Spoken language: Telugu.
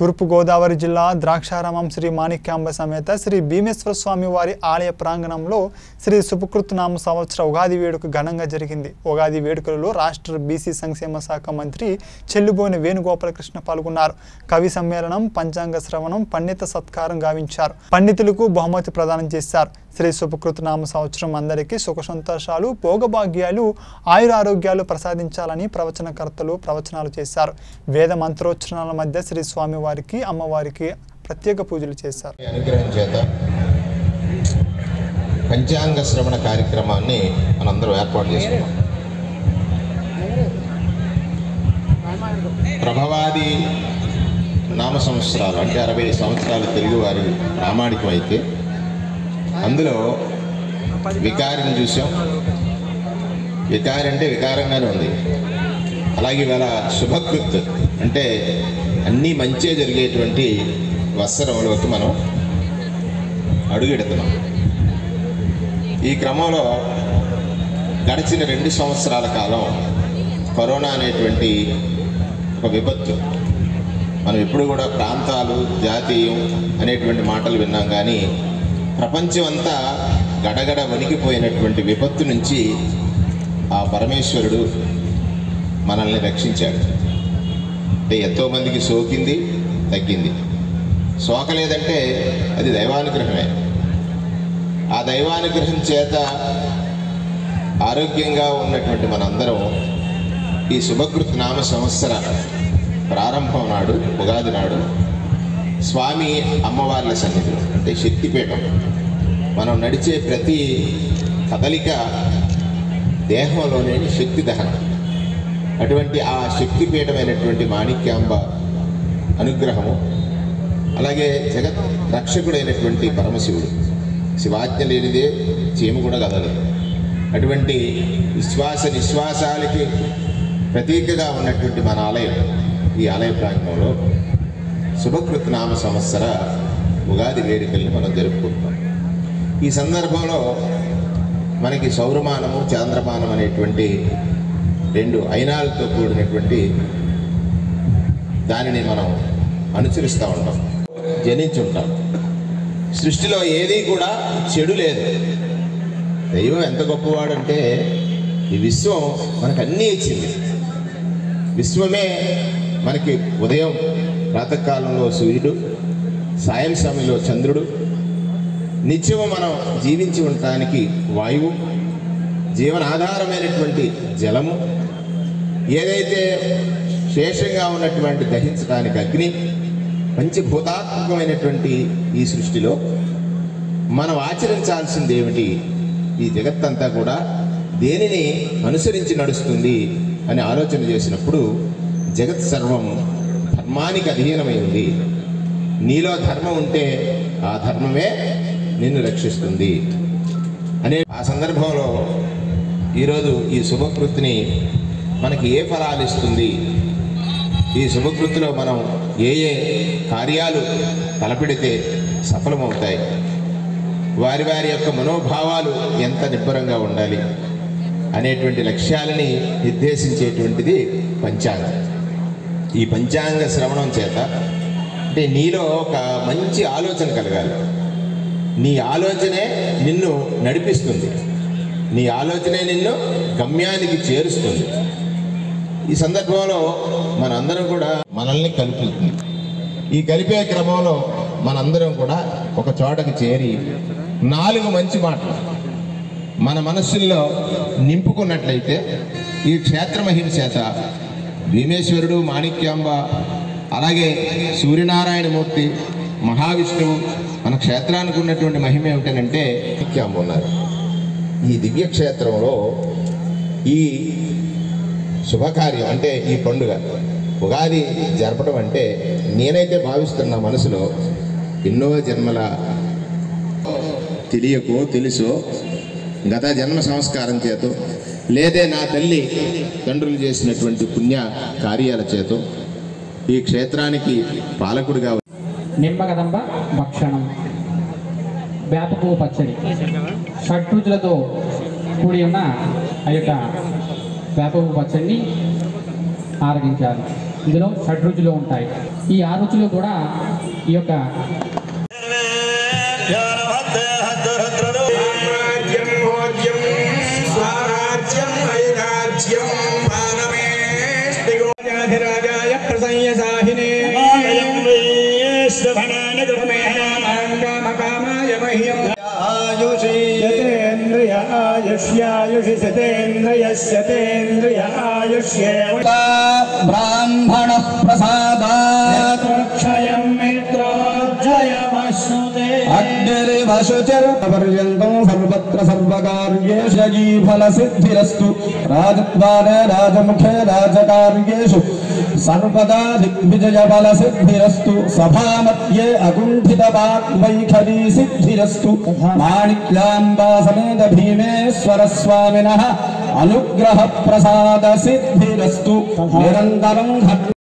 తూర్పుగోదావరి జిల్లా ద్రాక్షారామం శ్రీ మాణిక్యాంబ సమేత శ్రీ భీమేశ్వర స్వామి వారి ఆలయ ప్రాంగణంలో శ్రీ సుపకృతనామ సంవత్సర ఉగాది వేడుక ఘనంగా జరిగింది ఉగాది వేడుకలలో రాష్ట్ర బీసీ సంక్షేమ శాఖ మంత్రి చెల్లుబోని వేణుగోపాలకృష్ణ పాల్గొన్నారు కవి సమ్మేళనం పంచాంగ శ్రవణం పండిత సత్కారం గావించారు పండితులకు బహుమతి ప్రదానం చేశారు శ్రీ సుపకృతనామ సంవత్సరం అందరికీ సుఖ సంతోషాలు భోగభాగ్యాలు ఆయురారోగ్యాలు ప్రసాదించాలని ప్రవచనకర్తలు ప్రవచనాలు చేశారు వేద మంత్రోచ్చరణల మధ్య శ్రీ స్వామివారికి అమ్మవారికి ప్రత్యేక పూజలు చేశారు అనుగ్రహం చేత పంచాంగ శ్రవణ కార్యక్రమాన్ని మనందరం ఏర్పాటు చేసుకున్నాం ప్రభవాది నామ సంవత్సరాలు అంటే అరవై సంవత్సరాలు తెలుగువారి ప్రామాణికం అయితే అందులో వికారిని చూసాం వికారి అంటే వికారంగానే ఉంది అలాగే ఇవాళ శుభకృత్ అంటే అన్నీ మంచే జరిగేటువంటి వత్సరంలోకి మనం అడుగెడుతున్నాం ఈ క్రమంలో గడిచిన రెండు సంవత్సరాల కాలం కరోనా అనేటువంటి ఒక విపత్తు మనం ఎప్పుడు కూడా ప్రాంతాలు జాతీయం అనేటువంటి మాటలు విన్నాం కానీ ప్రపంచం అంతా గడగడ వణికిపోయినటువంటి విపత్తు నుంచి ఆ పరమేశ్వరుడు మనల్ని రక్షించాడు అంటే ఎంతోమందికి సోకింది తగ్గింది సోకలేదంటే అది దైవానుగ్రహమే ఆ దైవానుగ్రహం చేత ఆరోగ్యంగా ఉన్నటువంటి మనందరం ఈ శుభకృత్ నామ సంవత్సర ప్రారంభం నాడు ఉగాది నాడు స్వామి అమ్మవార్ల సన్నిధిలో అంటే శక్తిపీఠం మనం నడిచే ప్రతి కదలిక దేహంలోనే శక్తి దహనం అటువంటి ఆ శక్తిపీఠమైనటువంటి మాణిక్యాంబ అనుగ్రహము అలాగే జగత్ రక్షకుడైనటువంటి పరమశివుడు శివాజ్ఞ లేనిదే చీమ కూడా కదలదు అటువంటి విశ్వాస నిశ్వాసాలకి ప్రతీకగా ఉన్నటువంటి మన ఆలయం ఈ ఆలయ ప్రాంగణంలో శుభకృత్ నామ సంవత్సర ఉగాది వేడుకల్ని మనం జరుపుకుంటున్నాం ఈ సందర్భంలో మనకి సౌరమానము చాంద్రమానం అనేటువంటి రెండు అయినాలతో కూడినటువంటి దానిని మనం అనుసరిస్తూ ఉంటాం జనించుంటాం సృష్టిలో ఏది కూడా చెడు లేదు దైవం ఎంత గొప్పవాడంటే ఈ విశ్వం మనకు అన్నీ ఇచ్చింది విశ్వమే మనకి ఉదయం ప్రాతకాలంలో సూర్యుడు సాయం సమయంలో చంద్రుడు నిత్యము మనం జీవించి ఉండటానికి వాయువు జీవనాధారమైనటువంటి జలము ఏదైతే శేషంగా ఉన్నటువంటి దహించడానికి అగ్ని పంచభూతాత్మకమైనటువంటి ఈ సృష్టిలో మనం ఆచరించాల్సింది ఏమిటి ఈ జగత్తంతా కూడా దేనిని అనుసరించి నడుస్తుంది అని ఆలోచన చేసినప్పుడు జగత్ సర్వం ధర్మానికి అధీనమై ఉంది నీలో ధర్మం ఉంటే ఆ ధర్మమే నిన్ను రక్షిస్తుంది అనే ఆ సందర్భంలో ఈరోజు ఈ శుభకృతిని మనకి ఏ ఫలాలు ఇస్తుంది ఈ శుభకృతిలో మనం ఏ ఏ కార్యాలు తలపెడితే సఫలమవుతాయి వారి వారి యొక్క మనోభావాలు ఎంత నిబ్బరంగా ఉండాలి అనేటువంటి లక్ష్యాలని నిర్దేశించేటువంటిది పంచాంగం ఈ పంచాంగ శ్రవణం చేత అంటే నీలో ఒక మంచి ఆలోచన కలగాలి నీ ఆలోచనే నిన్ను నడిపిస్తుంది నీ ఆలోచనే నిన్ను గమ్యానికి చేరుస్తుంది ఈ సందర్భంలో మనందరం కూడా మనల్ని కలుపుతుంది ఈ కలిపే క్రమంలో మనందరం కూడా ఒక చోటకి చేరి నాలుగు మంచి మాటలు మన మనస్సుల్లో నింపుకున్నట్లయితే ఈ క్షేత్ర మహిమ చేత భీమేశ్వరుడు మాణిక్యాంబ అలాగే సూర్యనారాయణమూర్తి మహావిష్ణువు మన క్షేత్రానికి ఉన్నటువంటి మహిమ ఏమిటనంటే మాణిక్యాంబ ఉన్నారు ఈ దివ్య క్షేత్రంలో ఈ శుభకార్యం అంటే ఈ పండుగ ఉగాది జరపడం అంటే నేనైతే భావిస్తున్న మనసులో ఎన్నో జన్మల తెలియకో తెలుసో గత జన్మ సంస్కారం చేతో లేదే నా తల్లి తండ్రులు చేసినటువంటి పుణ్య కార్యాల చేతో ఈ క్షేత్రానికి పాలకుడిగా నిమ్మకదంబ భక్షణం వేపపువ్వు పచ్చడి షడ్రుచులతో కూడి ఉన్న ఆ యొక్క వేపపువ్వు పచ్చడిని ఆరగించాలి ఇందులో షడ్రుచులు ఉంటాయి ఈ ఆరు రుచులు కూడా ఈ యొక్క రాజ్యం భోజ్యం స్వరాజ్యం వైరాజ్యం పారమేష్టిగోజాధిరాజాయ ప్రసంయసాహినే కామాయ మహ్యం యతేంద్రియ ఆయుష్యాయుషి సతేంద్రియస్యతేంద్రియ ఆయుష్యేవ బ్రాహ్మణ ప్రసాదాత్ క్షయం మిత్రోజ్జయమశ్నుతే అగ్నిరివశుచిర్పర్యంతం సర్వత్ర సర్వకార్యేషు ఫల సిద్ధిరస్తు రాజద్వారే రాజముఖే రాజకార్యేషు సర్వదా దిగ్విజయ బల సిద్ధిరస్తు సభామధ్యే అకుంఠిత వాగ్వైఖరీ సిద్ధిరస్తు మాణిక్యాంబా సమేత భీమేశ్వర స్వామినః అనుగ్రహ ప్రసాద సిద్ధిరస్తు నిరంతరం